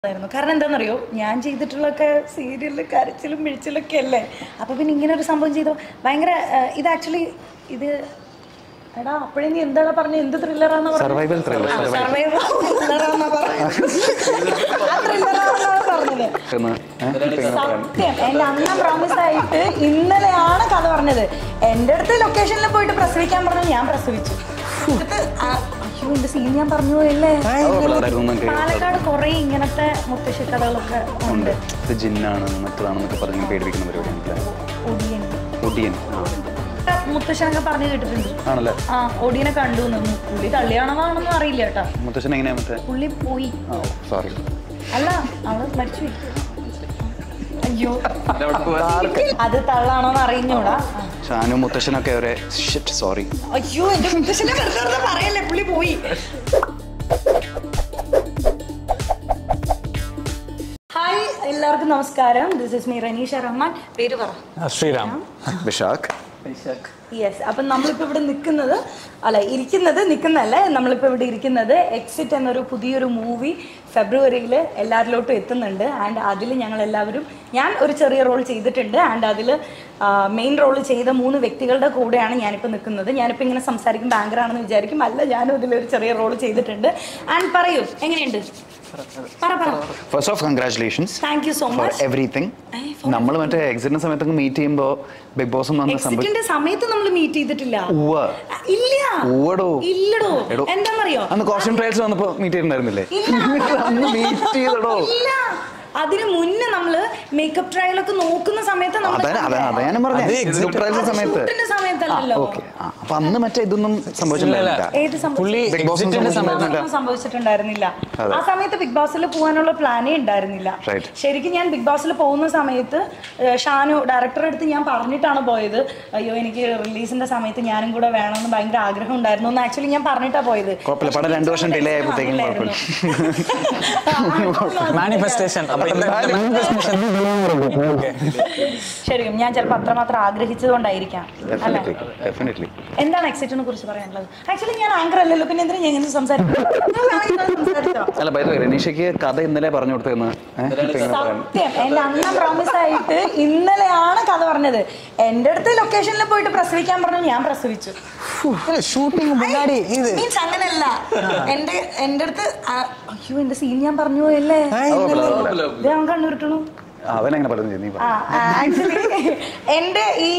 ആയിരുന്നു കാരണം എന്താണെന്നറിയോ ഞാൻ ചെയ്തിട്ടുള്ളൊക്കെ സീരിയലിൽ കരച്ചിലും മിഴിച്ചിലൊക്കെ അല്ലേ അപ്പോൾ പിന്നെ ഇങ്ങനെ ഒരു സംഭവം ചെയ്തു ഭയങ്കര ആ, ഇത് ആക്ച്വലി ഇത് എടാ അപ്പോഴേ നീ എന്താണ് പറഞ്ഞത് എന്ത് ത്രില്ലറാന്ന് സർവൈവൽ ത്രില്ലർ സർവൈവൽ ത്രില്ലറാന്നാ പറഞ്ഞത് ആ ത്രില്ലറാന്നാണ് പറഞ്ഞത് സത്യം എന്റെ അണ്ണൻ പ്രോമിസ് ആയിട്ട് ഇന്നലെയാണ് കഥ പറഞ്ഞത് എൻ്റെ അടുത്ത് ലൊക്കേഷനിൽ പോയിട്ട് പ്രസവിക്കാൻ പറഞ്ഞു ഞാൻ പ്രസവിച്ചു എന്നിട്ട് ആ, അയ്യോ എന്റെ സീൻ ഞാൻ പറഞ്ഞു പോയല്ലേ പാലക്കാട് കുറെ ഇങ്ങനത്തെ മുത്തശ്ശി കഥകളൊക്കെ ഉണ്ട് ഇത് ജിന്നാണ് മറ്റതാണെന്നൊക്കെ പറഞ്ഞ് പേടിപ്പിക്കുന്ന പരിപാടിയാണ് ഒടിയൻ ഒടിയൻ ആ. മുത്തശ്ശനൊക്കെ പറഞ്ഞു കേട്ടിട്ടുണ്ട് ആണല്ലേ ആ ഒടിയനെ കണ്ടു എന്ന് പുള്ളി തള്ളിയാണെന്നാണെന്നൊന്നും അറിയില്ല കേട്ടാ മുത്തശ്ശൻ എങ്ങനെയാ മറ്റേ പുള്ളി പോയി ആ സോറി അല്ല അവള് മരിച്ചു പോയി. അയ്യോ അത് തള്ളാണോന്ന് അറിഞ്ഞൂടാ ആ. ഷാനു മുത്തശ്ശനൊക്കെ ഒരേ സോറി അയ്യോ എന്റെ മുത്തശ്ശനെ വെറുതെ വെറുതെ പറയല്ലേ പുള്ളി പോയി ഹായ് എല്ലാവർക്കും നമസ്കാരം this is me Ranisha Rahman പേര് പറ ശ്രീറാം വിശാഖ് യെസ് അപ്പം നമ്മളിപ്പോൾ ഇവിടെ നിൽക്കുന്നത് അല്ല ഇരിക്കുന്നത് നിൽക്കുന്നതല്ല നമ്മളിപ്പോൾ ഇവിടെ ഇരിക്കുന്നത് എക്സിറ്റ് എന്നൊരു പുതിയൊരു മൂവി ഫെബ്രുവരിയിൽ എല്ലാവരിലോട്ടും എത്തുന്നുണ്ട് ആൻഡ് അതിൽ ഞങ്ങൾ എല്ലാവരും ഞാൻ ഒരു ചെറിയ റോൾ ചെയ്തിട്ടുണ്ട് ആൻഡ് അതിൽ മെയിൻ റോൾ ചെയ്ത മൂന്ന് വ്യക്തികളുടെ കൂടെയാണ് ഞാനിപ്പോൾ നിൽക്കുന്നത് ഞാനിപ്പോൾ ഇങ്ങനെ സംസാരിക്കും ബാങ്കറാണെന്ന് വിചാരിക്കും അല്ല ഞാനും ഇതിലൊരു ചെറിയ റോൾ ചെയ്തിട്ടുണ്ട് ആൻഡ് പറയൂ എങ്ങനെയുണ്ട് പറ പറ first of congratulations thank you so for much everything ഏയ്, for നമ്മൾ മറ്റേ എക്സിറ്റിന്റെ സമയത്തൊക്കെ മീറ്റ് ചെയ്യുമ്പോൾ ബിഗ് ബോസ് വന്ന സംഭവിച്ചു എക്സിറ്റിന്റെ സമയത്ത് നമ്മൾ മീറ്റ് ചെയ്തിട്ടില്ല ഉവ്വ്. ഇല്ല ഉവ്വടോ. ഇല്ലടോ എടോ. എന്താണെന്നറിയോ അന്ന് കോസ്റ്റ്യൂം ട്രയൽസ് വന്നപ്പോ മീറ്റ് ചെയ്തിട്ടുണ്ടായിരുന്നില്ലേ ഇല്ല. അന്ന് മീറ്റ് ചെയ്തടോ ഇല്ല അതിന് മുന്നേ നമ്മള് മേക്കപ്പ് ട്രയൽ ഒക്കെ നോക്കുന്ന സമയത്ത് നമ്മള് അതാണ് അതാണ് അതാ ഞാൻ പറഞ്ഞത് അത് എക്സിറ്റ് exit- ട്രയൽസ് അത് സമയത്ത് ഷൂട്ടിന്റെ സമയത്തല്ലല്ലോ ഓക്കെ അപ്പൊ അന്ന് മറ്റേ ഇതൊന്നും സംഭവിച്ചിട്ടുണ്ടായിരുന്നില്ല ഏത് സംഭവം പുള്ളി Big Boss എക്സിറ്റിന്റെ ഒന്നും സമയത്ത് ഒന്നും സംഭവിച്ചിട്ടുണ്ടായിരുന്നില്ല അതെ. ആ സമയത്ത് ബിഗ് ബോസിൽ പോകാനുള്ള പ്ലാനേ ഉണ്ടായിരുന്നില്ല Right. ശരിക്കും ഞാൻ ബിഗ് ബോസിൽ പോകുന്ന സമയത്ത് ഏഹ്, ഷാനു ഡയറക്ടറെ അടുത്ത് ഞാൻ പറഞ്ഞിട്ടാണ് പോയത് അയ്യോ എനിക്ക് റിലീസിന്റെ സമയത്ത് ഞാനും കൂടെ വേണമെന്ന് ഭയങ്കര ആഗ്രഹം ഉണ്ടായിരുന്നു എന്ന് ആക്ച്വലി ഞാൻ പറഞ്ഞിട്ടാ പോയത് കുഴപ്പമില്ല പടം രണ്ടു വർഷം ഡിലേ ആയപ്പോഴത്തേക്കും കുഴപ്പമില്ല മാനിഫെസ്റ്റേഷൻ അപ്പൊ ശരിക്കും ഞാൻ ചിലപ്പോൾ അത്രമാത്രം ആഗ്രഹിച്ചതുകൊണ്ടായിരിക്കാം അല്ലേ ഡെഫിനറ്റ്ലി ഡെഫിനറ്റ്ലി എന്താണ് എക്സിറ്റിനെ കുറിച്ച് പറയാനുള്ളത് ആക്ച്വലി ഞാൻ ആങ്കർ അല്ലല്ലോ പിന്നെ എന്തിനാ ഞാൻ ഇങ്ങനെ സംസാരിക്കും ഞാൻ വേണമെങ്കിൽ ഇരുന്ന് സംസാരിച്ചോ? അല്ല ബൈ റനീഷയ്ക്ക് കഥ ഇന്നലെ പറഞ്ഞു കൊടുത്തതെന്ന് ഏഹ്? ഇപ്പൊ ഇങ്ങനെ പറയാൻ സത്യം എന്റെ അണ്ണൻ പ്രോമിസ് ആയിട്ട് ഇന്നലെയാണ് കഥ പറഞ്ഞത് എന്റെ അടുത്ത് ലൊക്കേഷനിൽ പോയിട്ട് പ്രസവിക്കാൻ പറഞ്ഞു ഞാൻ പ്രസവിച്ചു ഷൂട്ടിംഗ് മുന്നാടി ഇത് മീൻസ് അങ്ങനെയല്ല എന്റെ എന്റെ അടുത്ത് ആ- അയ്യോ എന്റെ സീൻ ഞാൻ പറഞ്ഞു പോയല്ലേ ഇത് ഞാൻ കണ്ണുരുട്ടണു അവനെങ്ങനെ പലതും ചെയ്യുന്നു നീ പറ. ആ ആക്ച്വലി എൻ്റെ ഈ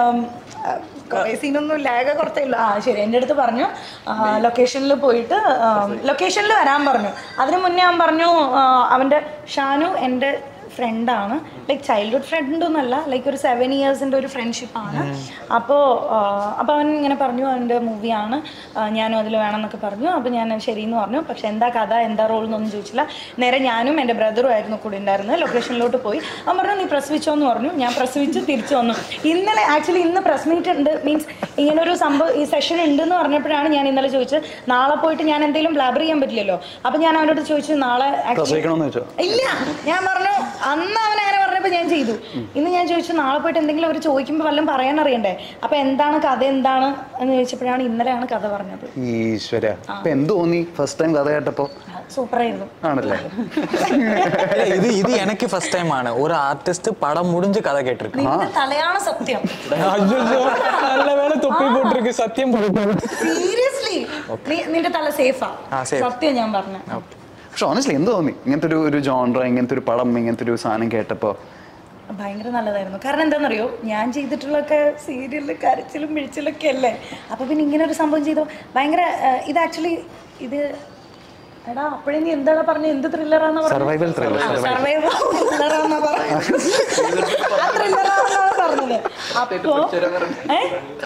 കുറേ സീനൊന്നും ഇല്ല ആകെ കുറച്ചേ ഉള്ളൂ ആ ശരി എൻ്റെ അടുത്ത് പറഞ്ഞു ലൊക്കേഷനിൽ പോയിട്ട് ലൊക്കേഷനിൽ വരാൻ പറഞ്ഞു അതിന് മുന്നേ അവൻ പറഞ്ഞു ആ, അവൻ്റെ ഷാനു എൻ്റെ ഫ്രണ്ടാണ് ലൈക്ക് ചൈൽഡ്ഹുഡ് ഫ്രണ്ട് ഒന്നല്ല ലൈക്ക് ഒരു സെവൻ ഇയേഴ്സിൻ്റെ ഒരു ഫ്രണ്ട്ഷിപ്പാണ് അപ്പോൾ അപ്പോൾ അവൻ ഇങ്ങനെ പറഞ്ഞു അവൻ്റെ മൂവിയാണ് ഞാനും അതിൽ വേണമെന്നൊക്കെ പറഞ്ഞു അപ്പോൾ ഞാൻ ശരിയെന്ന് പറഞ്ഞു പക്ഷെ എന്താ കഥ എന്താ റോൾ എന്നൊന്നും ചോദിച്ചില്ല നേരെ ഞാനും എൻ്റെ ബ്രദറും ആയിരുന്നു കൂടെ ഉണ്ടായിരുന്നത് ലൊക്കേഷനിലോട്ട് പോയി അവൻ പറഞ്ഞു നീ പ്രസവിച്ചോ എന്ന് പറഞ്ഞു ഞാൻ പ്രസവിച്ചു തിരിച്ചു വന്നു ഇന്നലെ ആക്ച്വലി ഇന്ന് പ്രസ് മീറ്റ് ഉണ്ട് മീൻസ് ഇങ്ങനെ ഒരു സംഭവം ഈ സെഷൻ ഉണ്ടെന്ന് പറഞ്ഞപ്പോഴാണ് ഞാൻ ഇന്നലെ ചോദിച്ചത് നാളെ പോയിട്ട് ഞാൻ എന്തെങ്കിലും ബ്ലാബർ ചെയ്യാൻ പറ്റില്ലല്ലോ അപ്പം ഞാൻ അവനോട് ചോദിച്ചു നാളെ actually- പ്രസവിക്കണമെന്ന് വെച്ചോ ഇല്ല ഞാൻ പറഞ്ഞു അന്ന് അവൻ അങ്ങനെ പറഞ്ഞപ്പോ ഞാൻ ചെയ്തു ഇന്ന് ഞാൻ ചോദിച്ചു നാളെ പോയിട്ട് എന്തെങ്കിലും അവർ ചോദിക്കുമ്പോൾ വല്ലതും പറയാൻ അറിയണ്ടേ അപ്പൊ എന്താണ് കഥ എന്താണ് എന്ന് ചോദിച്ചപ്പോഴാണ് ഇന്നലെയാണ് കഥ പറഞ്ഞത് ഈശ്വര ഇപ്പൊ എന്ത് തോന്നി ഫസ്റ്റ് ടൈം കഥ കേട്ടപ്പോ സൂപ്പറായിരുന്നു ആണല്ലേ ഇത് ഇത് എനിക്ക് ഫസ്റ്റ് ടൈം ആണ് ഒരു ആർട്ടിസ്റ്റ് പടം முடிஞ்சு കഥ കേട്ടിருக்கு നിന്റെ തലയാണ് സത്യം நல்ல வேலை தொப்பி போட்டிருக்கு சத்தியம் സീരിയസ്ലി നിന്റെ തല സേഫാ ആ, safe. സത്യം ഞാൻ പറഞ്ഞു പക്ഷെ ഓണസ്റ്റ്ലി എന്ത് തോന്നി ഇങ്ങനത്തെ ഒരു ഒരു ജോൺറ ഇങ്ങനത്തെ ഒരു പടം ഇങ്ങനത്തെ ഒരു സാധനം കേട്ടപ്പോ ഭയങ്കര നല്ലതായിരുന്നു കാരണം എന്താണെന്നറിയോ ഞാൻ ചെയ്തിട്ടുള്ളൊക്കെ സീരിയലിൽ കരച്ചിലും മിഴിച്ചിലൊക്കെ അല്ലേ അപ്പോൾ പിന്നെ ഇങ്ങനെ ഒരു സംഭവം ചെയ്തു ഭയങ്കര ആ, ഇത് ആക്ച്വലി ഇത് എടാ അപ്പോഴേ നീ എന്താണ് പറഞ്ഞത് എന്ത് ത്രില്ലറാന്ന് Survival thriller, സർവൈവൽ ത്രില്ലറാന്നാ പറഞ്ഞത് ആ ത്രില്ലറാന്നാ പറഞ്ഞത് അപ്പോ ഏ?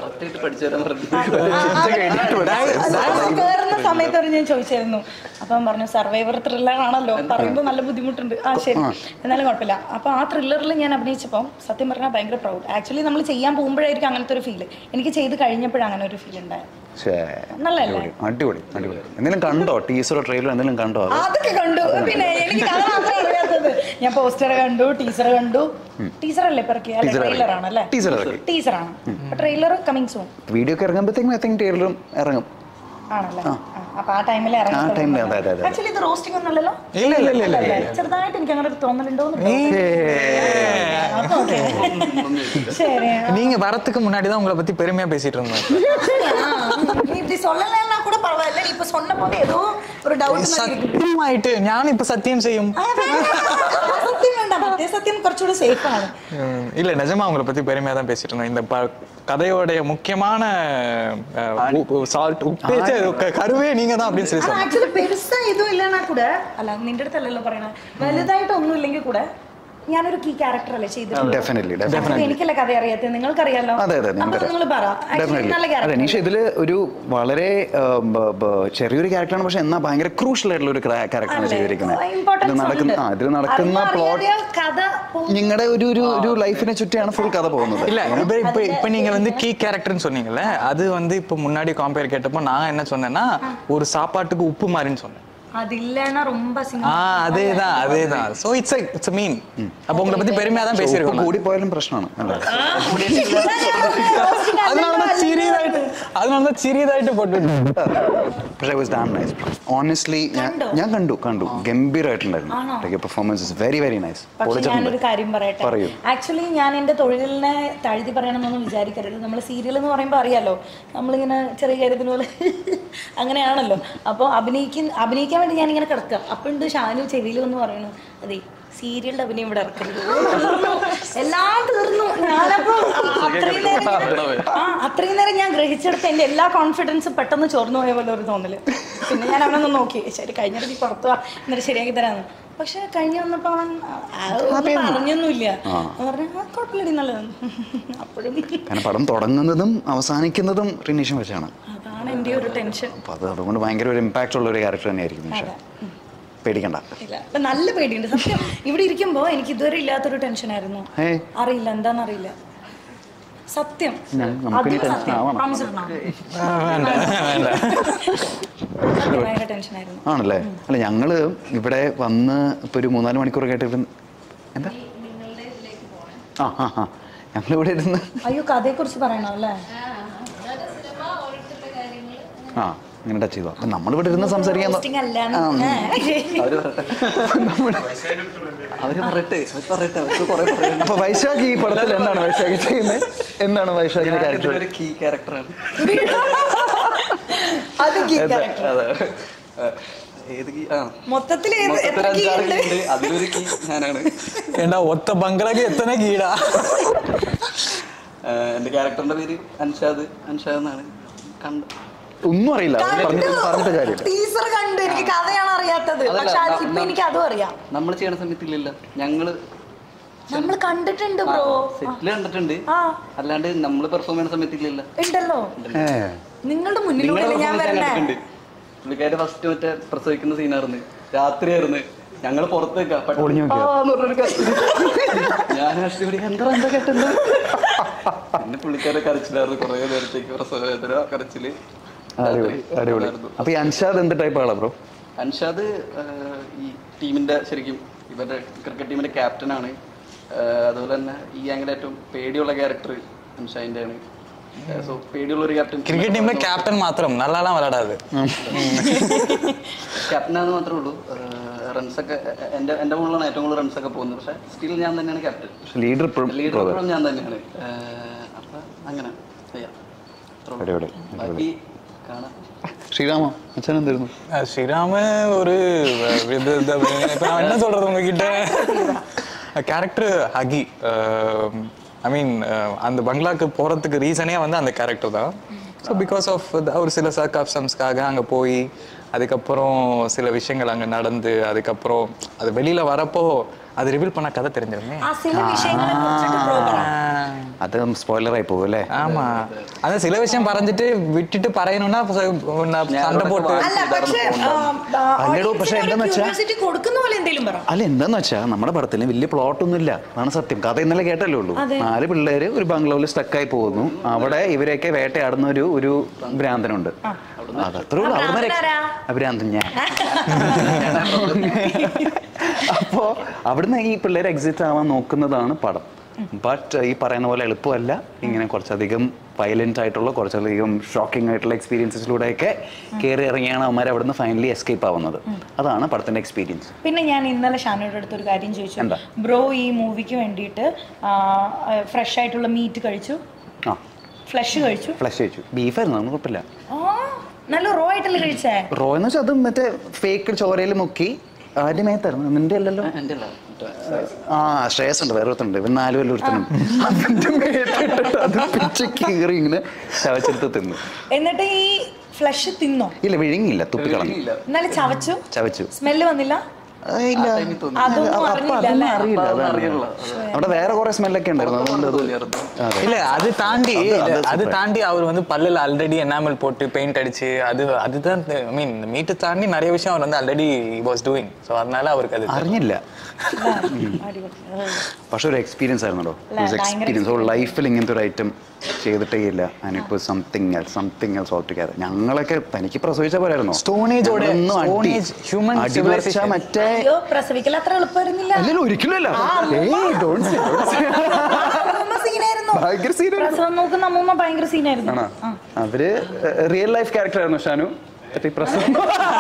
കയറുന്ന സമയത്ത് ഒരു ഞാൻ ചോദിച്ചായിരുന്നു അപ്പം പറഞ്ഞു സർവൈവർ ത്രില്ലർ ആണല്ലോ പറയുമ്പോൾ നല്ല ബുദ്ധിമുട്ടുണ്ട് ആ ശരി എന്നാലും കുഴപ്പമില്ല അപ്പൊ ആ ത്രില്ലറിൽ ഞാൻ അഭിനയിച്ചപ്പോൾ സത്യം പറഞ്ഞാൽ ഭയങ്കര പ്രൗഡ് ആക്ച്വലി നമ്മൾ ചെയ്യാൻ പോകുമ്പോഴായിരിക്കും അങ്ങനത്തെ ഒരു ഫീൽ എനിക്ക് ചെയ്ത് കഴിഞ്ഞപ്പോഴാണ് അങ്ങനെ ഒരു ഫീൽ ഉണ്ടായത് ശ്ശേ, നല്ലല്ലേ അടിപൊളി അടിപൊളി എന്തെങ്കിലും കണ്ടോ ടീച്ചറോ ട്രെയിലറോ എന്തെങ്കിലും കണ്ടോ അത് അതൊക്കെ കണ്ടു പിന്നെ എനിക്ക് അത് മാത്രമേ അറിയാത്തത് ഞാൻ പോസ്റ്റർ കണ്ടു ടീച്ചർ കണ്ടു ടീച്ചർ അല്ലേ പിറക്കി അല്ലെ Teaser ട്രെയിലർ ആണ് അല്ലേ Teaser ഇറക്കി. ടീച്ചർ ആണ് ട്രെയിലർ കമ്മിങ് സൂൺ വീഡിയോ ഒക്കെ ഇറങ്ങുമ്പോഴത്തേക്കും ഐ തിങ്ക് ട്രെയിലറും ഇറങ്ങും ആണല്ലേ ആ, അപ്പൊ ആ ടൈമിൽ ആ time ല്, അതെ, അതെ, അതെ. ആക്ച്വലി ഇത് റോസ്റ്റിംഗ് ഒന്നുമല്ലല്ലോ ഇല്ല ഇല്ല ഇല്ല ഇല്ല അല്ലേ? ചെറുതായിട്ട് എനിക്ക് അങ്ങനെ ഒരു തോന്നലുണ്ടോ ശരി நீங்க வரதுக்கு முன்னாடி தான் உங்களை பத்தி பெருமையா பேசிட்டு இருந்தோம் நீ இப்படி சொல்லலைன்னா கூட பரவாயில்ல நீ இப்ப சொன்ன போது ஏதோ ஒரு டவுட் സത്യമായിട്ട് ഞാൻ ഇപ്പൊ സത്യം ചെയ്യും സത്യം വേണ്ട മറ്റേ സത്യം കുറച്ചുകൂടി സേഫ് ആണ് உம், இல்ல நிஜமா அவங்கள பத்தி பெருமையா தான் பேசிட்டு இருந்தோம் இந்த ப- கதையோடைய முக்கியமான சால்ட் உப்பேச்ச கருவே நீங்க தான் அப்படின்னு சொல்லி சொன்னீங்க ആക്ച്വലി പെരുസാ ഇതും ഇല്ലെന്നാ കൂടെ അല്ല നിന്റെ അടുത്തല്ലല്ലോ പറയണത് വലുതായിട്ട് ഒന്നും ഇല്ലെങ്കിൽ കൂടെ ഞാനൊരു കീ ക്യാരക്ടർ അല്ലേ ചെയ്തിട്ടുള്ളത് ഡെഫിനറ്റ്ലി അപ്പൊ ഡെഫിനറ്റ്ലി എനിക്കല്ല കഥ അറിയാത്തത് നിങ്ങൾക്കറിയാലോ അതെ അതെ അപ്പൊ നിങ്ങൾ പറ Actually നല്ല അതെ ക്യാരക്ടർ നിഷ ഇതില് ഒരു വളരെ ആ, ബ- ബ- ചെറിയൊരു ക്യാരക്ടറാണ് പക്ഷെ എന്നാ ഭയങ്കര ക്രൂഷ്യൽ ആയിട്ടുള്ള ഒരു ക്യാരക്ടറാണ് ചെയ്തിരിക്കുന്നത് ഇത് ഇമ്പോർട്ടൻസ് നടക്കുന്ന ആ ഇതിൽ നടക്കുന്ന പ്ലോട്ട് കഥ പോകും. നിങ്ങളുടെ ഒരു ഒരു ഒരു ലൈഫിനെ ചുറ്റിയാണ് ഫുൾ കഥ പോകുന്നത് இல்ல இப்ப இப்ப இப்ப நீங்க வந்து கீ கேரக்டர்னு சொன்னீங்கல்ல அது வந்து இப்ப முன்னாடி காம்பேர் கேட்டப்போ நான் என்ன சொன்னேன்னா ஒரு சாப்பாட்டுக்கு உப்பு மாதிரின்னு சொன்னேன் അതില്ലன்னா ரொம்ப ஆ அதேதான் அதேதான் சோ இட்ஸ் இட்ஸ் மீன் அப்ப உங்களை பத்தி பெருமையா தான் ഉപ്പ് பேசியிருக்கோம் കൂടി പോയാലും പ്രശ്നമാണ് അല്ലേ அதனாலதான் சிறியதாയിട്ട് அதனாலதான் சிறியதாയിട്ട് போட்டு പക്ഷേ വാസ് ഡാം നൈസ് ഓണസ്റ്റ്ലി കണ്ടോ? ഞാൻ കണ്ടു കണ്ടു ഗംഭീരമായിട്ടുണ്ടായിരുന്നു performance is very very nice പക്ഷെ ഞാനൊരു കാര്യം പറയട്ടെ പറയൂ ആക്ച്വലി ഞാൻ എൻ്റെ തൊഴിലിനെ താഴ്ത്തി പറയണമെന്നൊന്നും വിചാരിക്കരുത് നമ്മൾ സീരിയൽ എന്ന് പറയുമ്പോൾ അറിയാലോ നമ്മളിങ്ങനെ ചെറിയ കാര്യത്തിന് പോലെ അങ്ങനെയാണല്ലോ അപ്പോൾ അഭിനയിക്കുന്ന അഭിനയിക്കാൻ വേണ്ടി ഞാനിങ്ങനെ കിടക്കുക അപ്പോഴുണ്ട് ഷാനു ചെവിയിൽ എന്ന് പറയണു അതെ സീരിയലിന്റെ അഭിനയം ഇവിടെ ഇറക്കരുത് തീർന്നു. എല്ലാം തീർന്നു ഞാനപ്പോ അത്രയും നേരം ഇങ്ങനെ- ആ അത്രയും നേരം ഞാൻ ഗ്രഹിച്ചെടുത്ത് എൻ്റെ എല്ലാ കോൺഫിഡൻസും പെട്ടെന്ന് ചോർന്നു പോയ പോലെ ഒരു തോന്നല് പിന്നെ ഞാൻ അവനൊന്ന് നോക്കി ശരി കഴിഞ്ഞിട്ട് നീ പുറത്തു വാ എന്നിട്ട് ശരിയാക്കി തരാമെന്ന് പക്ഷെ കഴിഞ്ഞ് വന്നപ്പോ അവൻ ആ, ഒന്നും പറഞ്ഞൊന്നുമില്ല പറഞ്ഞു ആ കുഴപ്പമില്ലടി നല്ലതാണ് അപ്പോഴും കാരണം പടം തുടങ്ങുന്നതും അവസാനിക്കുന്നതും റിനീഷൻ വെച്ചാണ് അതാണ് എൻ്റെ ഒരു ടെൻഷൻ അപ്പോൾ അത് അതുകൊണ്ട് ഭയങ്കര ഒരു ഇമ്പാക്റ്റ് ഉള്ള ഒരു ക്യാരക്ടർ തന്നെയായിരിക്കും നിഷ പേടിക്കണ്ട ഇല്ല അപ്പൊ നല്ല പേടിയുണ്ട് സത്യം ഇവിടെ ഇരിക്കുമ്പോ എനിക്ക് ഇതുവരെ ഇല്ലാത്തൊരു ടെൻഷനായിരുന്നു ഏയ് അറിയില്ല എന്താണെന്നറിയില്ല സത്യം ഞാൻ- നമുക്കിനി അതിന് tension സത്യം. ആവണം. Promise ഇടണോ? வேண்டாம் வேண்டாம் സത്യം, ഭയങ്കര ടെൻഷനായിരുന്നു ആണല്ലേ അല്ല ഞങ്ങള് ഇവിടെ വന്ന് ഇപ്പൊ ഒരു മൂന്നാല് മണിക്കൂർ കേട്ട് ഇവിടെ എന്താ ആ ആ ആ ഞങ്ങളിവിടെ ഇരുന്ന് അയ്യോ കഥയെ കുറിച്ച് പറയണോ അല്ലേ ആ ഇങ്ങനെ ടച്ച് ചെയ്തു അപ്പൊ നമ്മളിവിടെ ഇരുന്ന് സംസാരിക്കാൻ Roasting അല്ലാന്ന്. ആ, ഏ. അവര് പറയട്ടെ പറയട്ടെ അപ്പൊ വൈശാഖ് ഈ പടത്തിൽ എന്താണ് വൈശാഖ് ചെയ്യുന്നത് എന്താണ് വൈശാഖിന്റെ ക്യാരക്ടർ ഒരു കീ ക്യാരക്ടറാണ് അത് key character. ഏത് കീ ആ മൊത്തത്തിൽ ഏത്- മൊത്തത്തിൽ എത്ര key അഞ്ചാറ് ഉണ്ട്? കീ ഉണ്ട് അതിലൊരു കീ ഞാനാണ് ஏண்டா ஒத்த பங்களாக்கு எத்தனை கீடா ആ, എന്റെ ക്യാരക്ടറിന്റെ പേര് അൻഷാദ് അൻഷാദ് എന്നാണ് കണ്ട ഒന്നും അറിയില്ല അവര് പറഞ്ഞിട്ട് പറഞ്ഞിട്ട് കാര്യമില്ല ടീച്ചർ കണ്ട് എനിക്ക് കഥയാണ് അറിയാത്തത് അതല്ല, പക്ഷെ അത് ന- ഇപ്പൊ ന- എനിക്ക് അതും അറിയാം നമ്മൾ ചെയ്യണ സമയത്ത് ഇല്ലില്ല ഞങ്ങള് നമ്മൾ കണ്ടിട്ടുണ്ട് ബ്രോ സെറ്റിൽ കണ്ടിട്ടുണ്ട് ആ അല്ലാണ്ട് നമ്മൾ പെർഫോം ചെയ്യുന്ന സമയത്ത് ഇല്ലില്ല ഉണ്ടല്ലോ ഏ നിങ്ങളുടെ മുന്നിലൂടെ നിങ്ങളെ ഞാൻ performance ഞാൻ വരണേ കണ്ടിട്ടുണ്ട് പുള്ളിക്കാര് ഫസ്റ്റ് മറ്റേ പ്രസവിക്കുന്ന സീനായിരുന്നു രാത്രിയായിരുന്നു ഞങ്ങള് പുറത്ത് നിൽക്കാം പെട്ടെന്ന് ഒളിഞ്ഞു നോക്കിയോ? ആ എന്ന് പറഞ്ഞൊരു കരച്ചില്. ഞാൻ actually ഇവിടെ എന്താ എന്താ കേട്ടത് പിന്നെ പുള്ളിക്കാരെ കരച്ചിലായിരുന്നു കുറെ നേരത്തേക്ക് പ്രസവവേദന കരച്ചില് അടിപൊളി അടിപൊളി ഉണ്ടായിരുന്നു. അപ്പൊ ഈ അൻഷാദ് എന്ത് ടൈപ്പ് ആളാ ബ്രോ അൻഷാദ് ആഹ്, ഈ ടീമിന്റെ ശരിക്കും ഇവരുടെ ക്രിക്കറ്റ് ടീമിന്റെ ക്യാപ്റ്റനാണ് അതുപോലെ തന്നെ ഈ ആംഗിൾ ഏറ്റവും പേടിയുള്ള ക്യാരക്ടർ അൻഷാദിന്റെ ആണ് സോ പേടിയുള്ള ഒരു ക്യാപ്റ്റൻ கிரிக்கெட் டீம்ல கேப்டன் மாத்திரம் நல்லாலாம் விளையாடாது ക്യാപ്റ്റനാന്ന് മാത്രമേ ഉള്ളൂ റൺസ് ഒക്കെ എന്റെ എന്റെ മുകളിലാണ് ഏറ്റവും കൂടുതൽ റൺസ് ഒക്കെ പോകുന്നത് പക്ഷെ സ്റ്റിൽ ഞാൻ തന്നെയാണ് ക്യാപ്റ്റൻ ലീഡർ ഇപ്പോഴും ലീഡർ ഇപ്പോഴും ഞാൻ തന്നെയാണ് ആഹ്, അപ്പൊ അങ്ങനെ ചെയ്യാം അത്രേ ഉള്ളൂ. അടിപൊളി ബാക്കി കാണാം ശ്രീരാമ അച്ഛൻ എന്തായിരുന്നു அஹ் ஸ்ரீராம ஒரு அஹ், இது இது, இப்ப நான் என்ன சொல்றது உங்ககிட்ட கேரக்டர் ஹகி ஐ மீன் அந்த பங்களாக்கு போறதுக்கு ரீசனே வந்து அந்த கேரக்டர் தான் ஸோ பிகாஸ் ஆஃப் ஒரு சில சர்க்காப்ஷன்ஸ்க்காக அங்கே போய் அதுக்கப்புறம் சில விஷயங்கள் அங்கே நடந்து அதுக்கப்புறம் அது வெளியில வரப்போ அது ரிவீல் பண்ண கதை தெரிஞ்சிருமே ആ ചില വിഷയങ്ങളെ കുറിച്ചിട്ട് ബ്രോ പറ അത് സ്പോയിലർ ആയി പോകും അല്ലേ ஆமா அதான் சில விஷயம் பறஞ்சிட்டு விட்டுட்டு பறையணும்னா சண்டை போட்டு അല്ല പക്ഷേ അല്ലടോ, പക്ഷേ എന്താന്ന് വെച്ചാ- ക്യൂരിയോസിറ്റി കൊടുക്കുന്ന പോലെ എന്തെങ്കിലും പറ അല്ല എന്താന്ന് വെച്ചാൽ നമ്മുടെ പടത്തിൽ വലിയ പ്ലോട്ട് ഒന്നും ഇല്ല അതാണ് സത്യം കഥ ഇന്നലെ കേട്ടല്ലേ ഉള്ളൂ നാല് പിള്ളേര് ഒരു ബംഗ്ലാവിൽ സ്റ്റക്കായി പോകുന്നു അവിടെ ഇവരെയൊക്കെ വേട്ടയാടുന്ന ഒരു ഒരു ഭ്രാന്തനുണ്ട് അതത്രേ ഉള്ളൂ അവിടുന്ന് രക്ഷ- ഭ്രാന്തനാരാ? ആ, ഭ്രാന്തൻ ഞാൻ അപ്പോ അവിടുന്ന് ഈ പിള്ളേർ എക്സിറ്റ് ആവാൻ നോക്കുന്നതാണ് പടം ബട്ട് ഈ പറയുന്ന പോലെ എളുപ്പമല്ല ഇങ്ങനെ കുറച്ചധികം വയലന്റ് ആയിട്ടുള്ള കുറച്ചധികം ഷോക്കിംഗ് ആയിട്ടുള്ള എക്സ്പീരിയൻസസിലൂടെയൊക്കെ കയറി ഇറങ്ങിയാണ് അവന്മാർ അവിടുന്ന് ഫൈനലി എസ്കേപ്പ് ആവുന്നത് അതാണ് പടത്തിന്റെ എക്സ്പീരിയൻസ് പിന്നെ ഞാൻ ഇന്നലെ ഷാനോയുടെ അടുത്ത് ഒരു കാര്യം ചോദിച്ചു എന്താ? ബ്രോ ഈ മൂവിക്ക് വേണ്ടിയിട്ട് ഫ്രഷ് ആയിട്ടുള്ള മീറ്റ് കഴിച്ചു ആ ഫ്ലഷ് കഴിച്ചു ഫ്ലഷ് കഴിച്ചു ബീഫായിരുന്നു നമുക്ക് കുഴപ്പമില്ല ആ നല്ല റോ ആയിട്ടല്ലേ കഴിച്ചേ റോ എന്ന് വെച്ചാൽ അത് മറ്റേ ഫേക്ക് ചോരയിൽ മുക്കി ആദ്യമേ തരുന്നു നിന്റെ അല്ലല്ലോ എൻ്റെ അല്ല മറ്റേ ആ ശ്രേയസ് ഉണ്ട് വേറെ ഒരുത്തുണ്ട് ഇവൻ നാല് കൊല്ലം ഒരുത്തനും അതിന്റെ മേത്തിട്ടിട്ട് അത് പിച്ച് കീറി ഇങ്ങനെ ചവച്ചെടുത്ത് തിന്നു എന്നിട്ട് ഈ ഫ്ലഷ് തിന്നോ ഇല്ല വിഴുങ്ങിയില്ല തുപ്പിക്കളഞ്ഞു ഇല്ല എന്നാലും ചവച്ചു ചവച്ചു സ്മെല്ല് വന്നില്ല ആ, ഇല്ല ടൈമിൽ തോന്നി അതൊന്നും അപ്പൊ അറിഞ്ഞില്ല അതൊന്നും അല്ലേ അറിയില്ല അതൊന്നും അതാണ്. അറിയില്ല. അവിടെ വേറെ കുറെ സ്മെല്ലൊക്കെ ഉണ്ടായിരുന്നു അതുകൊണ്ട് അത് തോന്നിയായിരുന്നു അതെ. இல்ல அது தாண்டி அது- அது அது super. தாண்டி அவர் வந்து பல்லுல ஆல்ரெடி எனாமல் போட்டு பெயிண்ட் அடிச்சு அது அதுதான் ஐ மீன் மீட்டை தாண்டி நிறைய விஷயம் அவர் வந்து ஆல்ரெடி வாஸ் டூயிங் ஸோ அதனால அவருக்கு அது അറിഞ്ഞില്ല അടിപൊളി പക്ഷെ ഒരു എക്സ്പീരിയൻസ് ആയിരുന്നല്ലോ അല്ല, ഭയങ്കര എക്സ്പീരിയൻസ് ഓ ലൈഫിൽ ഇങ്ങനത്തെ ഒരു ഐറ്റം ചെയ്തിട്ടേ ഇല്ല and it was something else something else all together ഞങ്ങളൊക്കെ തനിക്ക് പ്രസവിച്ച പോലായിരുന്നു Stone Age ഓടെ, Stone Age human civilization. മറ്റേ അയ്യോ പ്രസവിക്കൽ അത്ര എളുപ്പമായിരുന്നില്ല അല്ലല്ലോ ഒരിക്കലും അല്ല ഏയ് don't say, don't say. അമ്മൂമ്മ സീനായിരുന്നു ഭയങ്കര സീനായിരുന്നു പ്രസവം നോക്കുന്ന അമ്മൂമ്മ ഭയങ്കര സീനായിരുന്നു ആണോ അവര് റിയൽ ലൈഫ് ക്യാരക്ടർ ആയിരുന്നു ഷാനു മറ്റേ ഈ പ്രസവം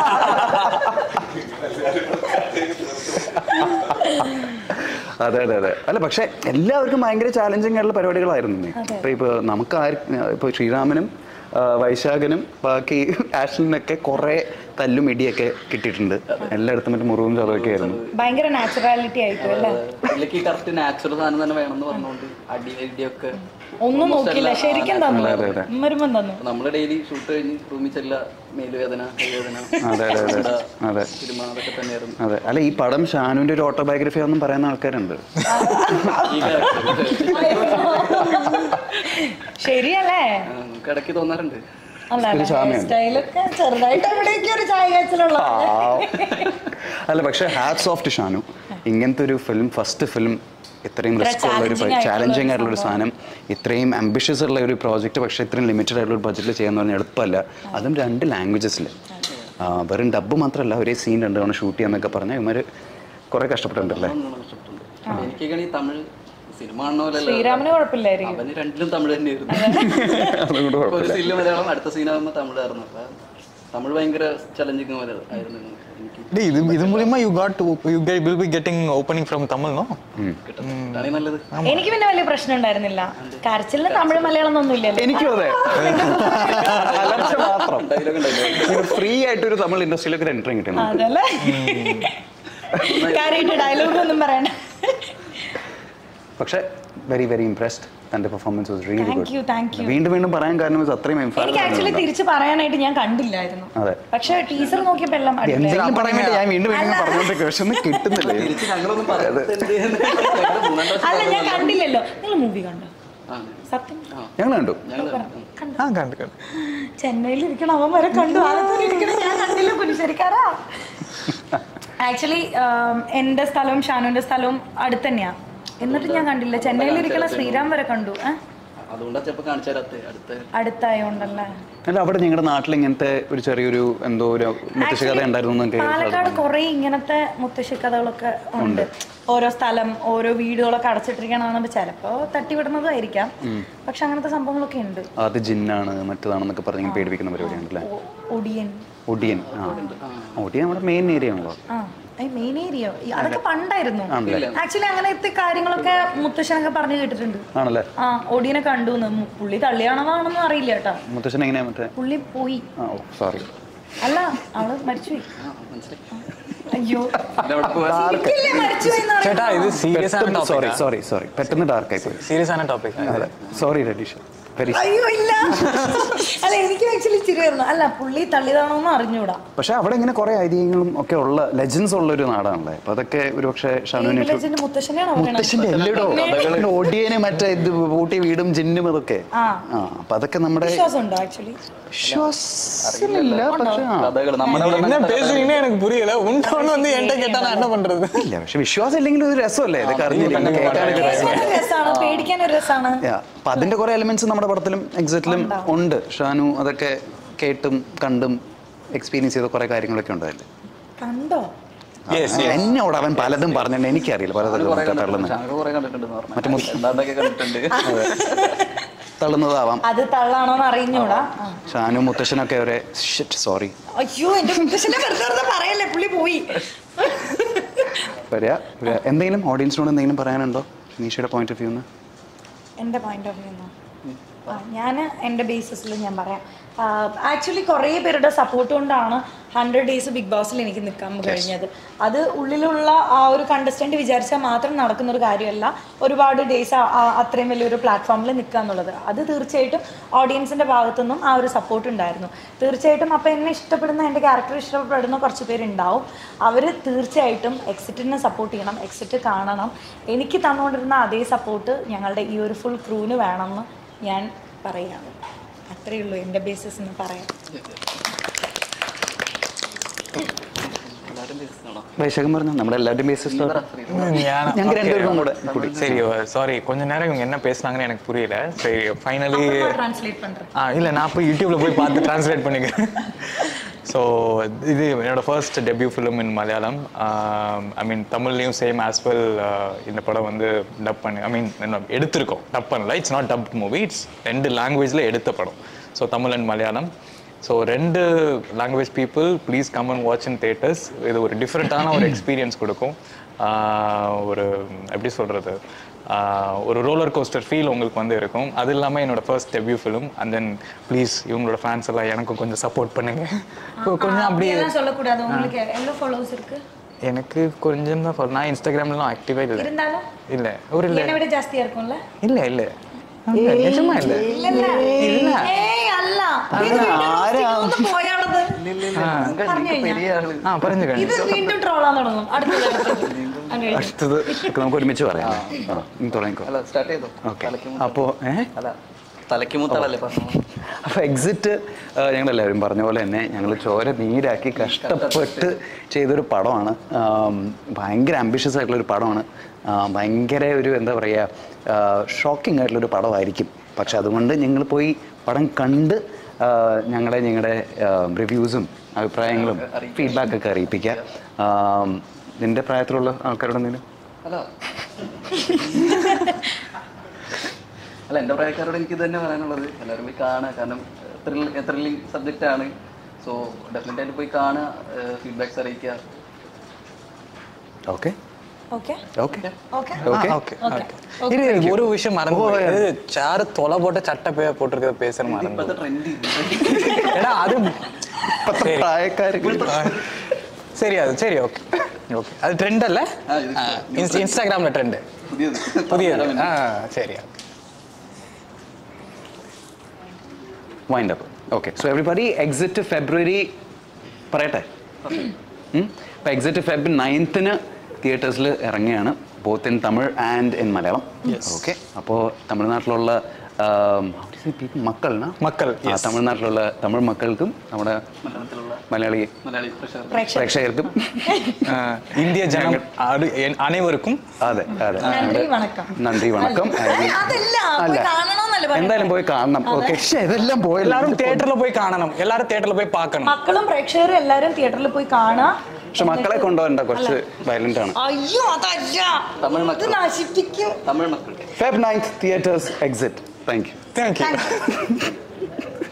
അതെ അതെ അതെ അല്ല പക്ഷെ എല്ലാവർക്കും ഭയങ്കര ചാലഞ്ചിങ് ആയിട്ടുള്ള പരിപാടികളായിരുന്നു ഇന്ന്. ഇപ്പൊ ഇപ്പൊ നമുക്ക് ആര് ഇപ്പൊ ശ്രീരാമനും ആ, വൈശാഖനും ബാക്കി ആഷ്ലിനൊക്കെ കുറെ തല്ലും ഇടിയൊക്കെ കിട്ടിയിട്ടുണ്ട് എല്ലായിടത്തും മറ്റേ മുറിവും ചതവൊക്കെ ആയിരുന്നു ഭയങ്കര നാച്ചുറാലിറ്റി ആയിപ്പോ അല്ലേ ഇതിലേക്ക് കറക്റ്റ് നാച്ചുറൽ സാധനം തന്നെ വേണമെന്ന് പറഞ്ഞുകൊണ്ട് അടി ഇടിയൊക്കെ ഒന്നും നോക്കില്ല ശരിക്കും തന്നു അതെ, അതെ. മരുമൻ തന്നു നമ്മൾ ഡെയിലി ഷൂട്ട് കഴിഞ്ഞ് റൂമിൽ ചെല്ല മേലുവേദന കൈവേദന അതെ അതെ അതെ അതെ സിനിമ അതൊക്കെ തന്നെയായിരുന്നു അതെ അല്ല ഈ പടം ഷാനുവിന്റെ ഒരു ഓട്ടോബയോഗ്രഫി ആണെന്നും പറയുന്ന ആൾക്കാരുണ്ട് ഈ character. ശരിയല്ലേ ആ, നമുക്ക് ഇടയ്ക്ക് തോന്നാറുണ്ട് അല്ല ഒരു സാമ്യമുണ്ട്. സ്റ്റൈലൊക്കെ ചെറുതായിട്ട് എവിടെയൊക്കെ ഒരു ചായ കാച്ചലുള്ള അല്ല പക്ഷെ ഹാറ്റ്സ് ഓഫ് ടു ഷാനു ഇങ്ങനത്തെ ഒരു ഫിലിം ഫസ്റ്റ് ഫിലിം ഇത്രയും ഇത്ര റിസ്ക് ഉള്ള ഒരു challenging ആയിട്ടുള്ള ചാലഞ്ചിങ് ഒരു ആയിട്ടുള്ള ഒരു സാധനം ഇത്രയും അംബിഷ്യസ് ഉള്ള ഒരു പ്രോജക്റ്റ് പക്ഷേ ഇത്രയും ലിമിറ്റഡ് ആയിട്ടുള്ള ഒരു ബഡ്ജറ്റിൽ ചെയ്യാന്ന് പറഞ്ഞാൽ എളുപ്പമല്ല അതും രണ്ട് ലാംഗ്വേജസിൽ വെറും ഡബ്ബ് മാത്രമല്ല ഒരേ സീൻ രണ്ട് തവണ ഷൂട്ട് ചെയ്യാന്നൊക്കെ പറഞ്ഞാൽ ഇവർ കുറെ കഷ്ടപ്പെട്ടിട്ടുണ്ടല്ലേ നല്ലോണം കഷ്ടപ്പെട്ടുണ്ട് എനിക്കൊക്കെ ഈ തമിഴ് സിനിമ കാണുന്ന പോലെയല്ല ശ്രീരാമന് കുഴപ്പമില്ലായിരിക്കും അവന് രണ്ടിലും തമിഴ് തന്നെയായിരുന്നു അതുകൊണ്ട് ഇപ്പൊ ഒരു കുഴപ്പമില്ല സീനിൽ മലയാളം അടുത്ത സീനാകുമ്പോൾ തമിഴായിരുന്നു അപ്പൊ തമിഴ് ഭയങ്കര ചലഞ്ചിങ് പോലെ ആയിരുന്നു എനിക്ക് டேய், இது இது மூலியமா you got you will be getting opening from Tamil no കിട്ടുന്നത് അതാണ് നല്ലത് എനിക്ക് പിന്നെ വലിയ പ്രശ്നം ഉണ്ടായിരുന്നില്ല കരച്ചിലിന് തമിഴ് മലയാളം ഒന്നും ഇല്ലല്ലോ എനിക്കും അതെ അലർച്ച മാത്രം ഡയലോഗ് ഉണ്ടായില്ല ഫ്രീ ആയിട്ട് ഒരു തമിഴ് ഇൻഡസ്ട്രിയിലൊക്കെ ഒരു എൻട്രി കിട്ടണം അതല്ലേ കാര്യമായിട്ട് ഡയലോഗ് ഒന്നും പറയണ്ട പക്ഷേ വെരി വെരി ഇംപ്രസ്ഡ് തന്റെ performance was really Thank you, thank you. Good വീണ്ടും വീണ്ടും പറയാൻ കാരണം ഇത് അത്രയും എനിക്ക് ആക്ച്വലി emphasize തിരിച്ച് പറയാനായിട്ട് ഞാൻ കണ്ടില്ലായിരുന്നു അതെ. പക്ഷെ ടീച്ചർ നോക്കിയപ്പോ എല്ലാം അടിപൊളിയായി. എന്തെങ്കിലും പറയാൻ വേണ്ടി ഞാൻ വീണ്ടും വീണ്ടും പറഞ്ഞോണ്ടിരിക്കും പക്ഷെ ഒന്നും കിട്ടുന്നില്ല തിരിച്ച് ഞങ്ങളൊന്നും പറയുന്നത് എന്ത് ചെയ്യുന്നത്? ഞങ്ങള് മൂന്നാം ക്ലാസ്സിൽ അല്ല ഞാൻ കണ്ടില്ലല്ലോ നിങ്ങൾ മൂവി കണ്ടോ ആ, സത്യം ഞങ്ങൾ കണ്ടു ഞങ്ങള് ஆ கண்டு கண்டு ചെന്നൈയിൽ ഇരിക്കണം അവൻ വരെ കണ്ടു ആലത്തൂർ ഇരിക്കണം ഞാൻ കണ്ടില്ല കുനിശ്ശേരിക്കാരാ ആക്ച്വലി എന്റെ സ്ഥലവും ഷാനുവിന്റെ സ്ഥലവും അടുത്ത് തന്നെയാ എന്നിട്ട് ഞാൻ കണ്ടില്ല ചെന്നൈയിൽ ഇരിക്കണ ശ്രീരാം വരെ കണ്ടു ഏ? അതുകൊണ്ടാ ചിലപ്പോ കാണിച്ചു തരാത്ത അടുത്ത അടുത്തായോണ്ടല്ലേ അല്ല അവിടെ നിങ്ങളുടെ നാട്ടിൽ ഇങ്ങനത്തെ ഒരു ചെറിയൊരു എന്തോ ഒരു മുത്തശ്ശി കഥ ഉണ്ടായിരുന്നു എന്നൊക്കെ പാലക്കാട് കുറെ ഇങ്ങനത്തെ മുത്തശ്ശി കഥകളൊക്കെ ഉണ്ട് ഓരോ സ്ഥലം ഓരോ വീടുകളൊക്കെ അടച്ചിട്ടിരിക്കണമെന്നുണ്ട് ചിലപ്പോ തട്ടിവിടുന്നതായിരിക്കാം പക്ഷെ അങ്ങനത്തെ സംഭവങ്ങളൊക്കെ ഉണ്ട് അത് ജിന്നാണ് മറ്റേതാണെന്നൊക്കെ പറഞ്ഞ് പേടിപ്പിക്കുന്ന പരിപാടിയാണ് അല്ലേ ഒ- ഒടിയൻ ഒടിയൻ ആ ഒടിയൻ നമ്മുടെ മെയിൻ ഏരിയ ആണല്ലോ ആ മെയിൻ ഏരിയ അതൊക്കെ പണ്ടായിരുന്നു ആണല്ലേ ആക്ച്വലി അങ്ങനത്തെ കാര്യങ്ങളൊക്കെ മുത്തശ്ശനൊക്കെ പറഞ്ഞു കേട്ടിട്ടുണ്ട് ആണല്ലേ ആ ഒടിയനെ കണ്ടു പുള്ളി തള്ളിയാണതാണെന്നും അറിയില്ല കേട്ടോ മുത്തശ്ശൻ എങ്ങനെയാ മറ്റേ പുള്ളി പോയി ആ ഓ സോറി അല്ല അവള് മരിച്ചുപോയി ആ, മനസ്സിലായി അയ്യോ പിന്നെ അവിടെ പോവാ ശരിക്കല്ലേ മരിച്ചുപോയി എന്ന് சேட்டா இது சீரியஸான സോറി டாபிக் സോറി സോറി പെട്ടെന്ന് ഡാർക്കായി പോയി சீரியஸான டாபிக் അതെ സോറി രതീഷ് വെരി അയ്യോ ഇല്ല അല്ല എനിക്ക് ആക്ച്വലി ചിരി വരുന്നു അല്ല പുള്ളി തള്ളിയതാണോന്ന് അറിഞ്ഞൂടാ പക്ഷെ അവിടെ ഇങ്ങനെ കുറെ ഐതിഹ്യങ്ങളും ഒക്കെ ഉള്ള ലെജൻസ് ഉള്ള ഒരു നാടാണല്ലേ അപ്പൊ അതൊക്കെ ഒരു പക്ഷേ ഷാനുവിന് ഇഷ്ടം- വില്ലേജിന്റെ മുത്തശ്ശനെയാണ് പറയണത് മുത്തശ്ശന്റെ എല്ലായിടോ ഒടിയന് മറ്റേ ഇത് ഊട്ടി വീടും ജിന്നും അതൊക്കെ ആ ആ അപ്പൊ അതൊക്കെ നമ്മുടെ വിശ്വാസം ഉണ്ടോ ആക്ച്വലി വിശ്വാസമില്ല പക്ഷെ ആ കഥകൾ നമ്മുടെ അവിടെ என்ன பேசுறீங்கன்னு எனக்கு புரியல உண்டவன்னு வந்து என்கிட்ட கேட்டா நான் என்ன பண்றது ഇല്ല പക്ഷെ വിശ്വാസം ഇല്ലെങ്കിലും ഒരു രസമല്ലേ ഇതൊക്കെ അറിഞ്ഞിരിക്കും കേൾക്കാനൊക്കെ രസമല്ലേ രസമാണ് പേടിക്കാൻ ഒരു രസമാണ് Yeah. അപ്പൊ അതിന്റെ കുറെ എലിമെന്റ്സ് നമ്മുടെ പടത്തിലും എക്സിറ്റിലും ഉണ്ട് ഷാനു അതൊക്കെ കേട്ടും കണ്ടും എക്സ്പീരിയൻസ് ചെയ്ത കുറെ കാര്യങ്ങളൊക്കെ ഉണ്ടായില്ലേ കണ്ടോ Yes, yes. എന്നോട് അവൻ പലതും പറഞ്ഞിട്ടുണ്ട് എനിക്കറിയില്ല പലതും കുറെ തള്ളുന്നത് ഷാനു കുറെ കണ്ടിട്ടുണ്ടെന്ന് മറ്റേ പറഞ്ഞു എന്താണ്ടൊക്കെ കണ്ടിട്ടുണ്ട് തള്ളുന്നതാവാം അത് തള്ളാണോന്ന് അറിഞ്ഞൂടാ ആ. ഷാനു മുത്തശ്ശനൊക്കെ ഒരേ സോറി അയ്യോ എന്റെ മുത്തശ്ശനെ വെറുതെ വെറുതെ പറയല്ലേ പുള്ളി പോയി വരിക വരിക. എന്തെങ്കിലും ഓഡിയൻസിനോട് എന്തെങ്കിലും പറയാനുണ്ടോ നീഷയുടെ പോയിന്റ് ഓഫ് വ്യൂന്ന് എൻ്റെ പോയിന്റ് ഓഫ് വ്യൂ ഞാൻ എൻ്റെ ബേസിസിൽ ഞാൻ പറയാം ആക്ച്വലി കുറേ പേരുടെ സപ്പോർട്ട് കൊണ്ടാണ് ഹൺഡ്രഡ് ഡേയ്സ് ബിഗ് ബോസിൽ എനിക്ക് നിൽക്കാൻ കഴിഞ്ഞത് അത് ഉള്ളിലുള്ള ആ ഒരു കണ്ടസ്റ്റന്റ് വിചാരിച്ചാൽ മാത്രം നടക്കുന്ന ഒരു കാര്യമല്ല ഒരുപാട് ഡേയ്സ് അത്രയും വലിയൊരു പ്ലാറ്റ്ഫോമിൽ നിൽക്കുക എന്നുള്ളത് അത് തീർച്ചയായിട്ടും ഓഡിയൻസിൻ്റെ ഭാഗത്തുനിന്നും ആ ഒരു സപ്പോർട്ട് ഉണ്ടായിരുന്നു തീർച്ചയായിട്ടും അപ്പോൾ എന്നെ ഇഷ്ടപ്പെടുന്ന എൻ്റെ ക്യാരക്ടർ ഇഷ്ടപ്പെടുന്ന കുറച്ച് പേരുണ്ടാവും അവർ തീർച്ചയായിട്ടും എക്സിറ്റിനെ സപ്പോർട്ട് ചെയ്യണം എക്സിറ്റ് കാണണം എനിക്ക് തന്നുകൊണ്ടിരുന്ന അതേ സപ്പോർട്ട് ഞങ്ങളുടെ ഈ ഒരു ഫുൾ ക്രൂവിന് വേണമെന്ന് ഞാൻ പറയുകയാണ് അത്രയേ ഉള്ളൂ എൻ്റെ ബേസിസ് എന്ന് പറയാം എല്ലാവരും ബേസിസാണോ വൈശാഖം പറഞ്ഞു നമ്മുടെ എല്ലാവരുടെയും ബേസിസ് ഞാൻ ഞങ്ങൾക്ക് രണ്ടുപേർക്കും കൂടെ കൂടി. சரி சாரி கொஞ்ச நேரம் இவங்க என்ன பேசுனாங்கன்னு எனக்கு புரியல சரி ஃபைனலி ട്രാൻസ്ലേറ്റ് பண்ணுறேன் ஆ இல்லை நான் போய் யூடியூப்ல போய் பார்த்து ட்ரான்ஸ்லேட் பண்ணிக்கிறேன் ஸோ இது என்னோட first debut film in Malayalam I mean தமிழ்லையும் சேம் ஆஸ் வெல் இந்த படம் வந்து டப் பண்ணி ஐ மீன் எடுத்திருக்கோம் டப் பண்ணல it's not dub movie it's ரெண்டு லாங்குவேஜில் எடுத்த படம் so Tamil and Malayalam so ரெண்டு language people please come and watch in theatres இது ஒரு டிஃப்ரெண்ட்டான ஒரு எக்ஸ்பீரியன்ஸ் கொடுக்கும் ஆஹ் ஒரு எப்படி சொல்கிறது ஒரு ரோலர் கோஸ்டர் ஃபீல் உங்களுக்கு வந்து இருக்கும் அது இல்லாமல் என்னோட first debut film and then please இவங்களோட ஃபேன்ஸ் எல்லாம் எனக்கும் கொஞ்சம் சப்போர்ட் பண்ணுங்க கொ- கொஞ்சம் அப்படி அப்படியெல்லாம் சொல்லக்கூடாது உங்களுக்கு எவ்வளோ ஃபாலோவர்ஸ் இருக்கு எனக்கு கொஞ்சம் தான் follow- நான் இன்ஸ்டாகிராம்லாம் ஆக்டிவே இல்லை இருந்தாலும் இல்லை ஒரு இல்லை என்னை விட ஜாஸ்தியா இருக்கும்ல இல்லை இல்லை இல்ல, நிஜமா இல்லை இல்லல்ல இல்ல. ഏയ് അല്ല ഇത് വീണ്ടും roasting ഒന്ന് പോയാണത് പറഞ്ഞു കഴിഞ്ഞാ. പെരിയ ആള് ആ പറഞ്ഞു കഴിഞ്ഞു ഇത് വീണ്ടും ട്രോളാൻ തുടങ്ങും അടുത്തത് അടുത്തത്. അങ്ങനെ അടുത്തത് നമുക്ക് ഒരുമിച്ച് പറയാം ആ, നീ തുടങ്ങിക്കോ അല്ല സ്റ്റാർട്ട് ചെയ്തോ ഓക്കെ തലയ്ക്ക് അപ്പോൾ ഏഹ് അല്ല തലയ്ക്ക് മുത്തളല്ലേ പറഞ്ഞു അപ്പോൾ എക്സിറ്റ് ഞങ്ങളെല്ലാവരും പറഞ്ഞ പോലെ തന്നെ ഞങ്ങൾ ചോര നീരാക്കി കഷ്ടപ്പെട്ട് ചെയ്തൊരു പടമാണ് ആം, ഭയങ്കര ആംബിഷ്യസ് ആയിട്ടുള്ളൊരു പടമാണ് ആ, ഭയങ്കര ഒരു എന്താ പറയുക ഷോക്കിംഗ് ആയിട്ടുള്ളൊരു പടമായിരിക്കും പക്ഷെ അതുകൊണ്ട് ഞങ്ങൾ പോയി പടം കണ്ട് ആ, ഞങ്ങളെ ഞങ്ങളുടെ റിവ്യൂസും അഭിപ്രായങ്ങളും ഫീഡ്ബാക്കൊക്കെ അറിയിപ്പിക്കുക ആം, നിന്റെ പ്രായത്തിലുള്ള ആൾക്കാരോട് എന്തെങ്കിലും അല്ല അല്ല എൻ്റെ പ്രായക്കാരോട് എനിക്ക് ഇത് തന്നെ പറയാനുള്ളത് എല്ലാവരും പോയി കാണുക കാരണം ത്രില്ലിംഗ് സബ്ജക്റ്റ് ആണ് സോ ഡെഫിനറ്റ് ആയിട്ട് പോയി കാണുക ഫീഡ്ബാക്സ് അറിയിക്കുക okay okay okay okay okay okay okay இது ஒரு விஷயம் மறந்து போயிடுது சாரு தொலை போட்ட சட்டை பே போட்டிருக்கிறத பேசுற மறந்து ഇപ്പോഴത്തെ ട്രെൻഡ് ஏடா அது சரி പ്രായക്കാർക്ക് சரி அது சரி ஓகே ஓகே அது ட்ரெண்ட் அல்ல ஆ, இது ஆ, இன்ஸ்- இன்ஸ்டாகிராம்ல ட்ரெண்ட் പുതിയത് புதியது ஆ சரி wind up okay so everybody exit February പറയട്ടെ അപ്പോൾ എക്സിറ്റ് ഫെബ് നയൻത്തിന് തിയേറ്റേഴ്സിൽ ഇറങ്ങുകയാണ് both in Tamil and in Malayalam okay അപ്പോൾ തമിഴ്നാട്ടിലുള്ള ആം, how do you say people? മക്കൾനാ மக்கள் ആ, തമിഴ്നാട്ടിലുള്ള തമിഴ് മക്കൾക്കും നമ്മുടെ മലയാളത്തിലുള്ള മലയാളി മലയാളി പ്രഷർ പ്രേക്ഷകർക്കും ஆ, இந்திய ஜனம் அடு- என் அனைவருக்கும் അതെ അതെ നന്ദി വണക്കം നന്ദി വണക്കം അല്ല, അതല്ല പോയി കാണണമെന്നല്ലേ പറയുന്നത്. എന്തായാലും പോയി കാണണം ഓക്കെ ഇതെല്ലാം പോയി எல்லாரும் தியேட்டர்ல போய் காணணும் எல்லாரும் தியேட்டர்ல போய் பார்க்கணும் മക്കളും പ്രേക്ഷകരും എല്ലാരും തിയേറ്ററിൽ പോയി കാണാം പക്ഷെ മക്കളെ കൊണ്ടുപോകണ്ട കുറച്ച് വയലന്റ് ആണ് അയ്യോ അതല്ല തമിഴ് ഇത് മക്കൾ. നശിപ്പിക്കും തമിഴ് മക്കൾ Feb ninth theatres exit thank you thank you Thank you.